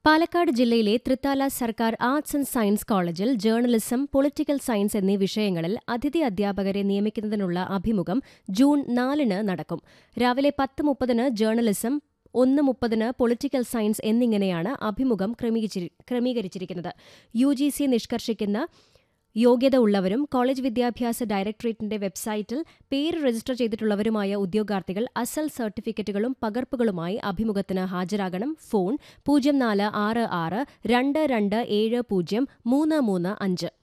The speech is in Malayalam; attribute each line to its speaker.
Speaker 1: പാലക്കാട് ജില്ലയിലെ തൃത്താല സർക്കാർ ആർട്സ് ആൻഡ് സയൻസ് കോളേജിൽ ജേർണലിസം പൊളിറ്റിക്കൽ സയൻസ് എന്നീ വിഷയങ്ങളിൽ അതിഥി അധ്യാപകരെ നിയമിക്കുന്നതിനുള്ള അഭിമുഖം ജൂൺ നാലിന് നടക്കും രാവിലെ പത്ത് മുപ്പതിന് ജേർണലിസം ഒന്ന് മുപ്പതിന് പൊളിറ്റിക്കൽ സയൻസ് എന്നിങ്ങനെയാണ് അഭിമുഖം ക്രമീകരിച്ചിരി- ക്രമീകരിച്ചിരിക്കുന്നത് യു ജി സി നിഷ്കർഷിക്കുന്ന യോഗ്യത ഉള്ളവരും കോളേജ് വിദ്യാഭ്യാസ ഡയറക്ടറേറ്റിന്റെ വെബ്സൈറ്റിൽ പേര് രജിസ്റ്റർ ചെയ്തിട്ടുള്ളവരുമായ ഉദ്യോഗാർത്ഥികൾ അസൽ സർട്ടിഫിക്കറ്റുകളും പകർപ്പുകളുമായി അഭിമുഖത്തിന് ഹാജരാകണം ഫോൺ പൂജ്യം നാല് ആറ് ആറ് രണ്ട് രണ്ട് ഏഴ് പൂജ്യം മൂന്ന് മൂന്ന് അഞ്ച്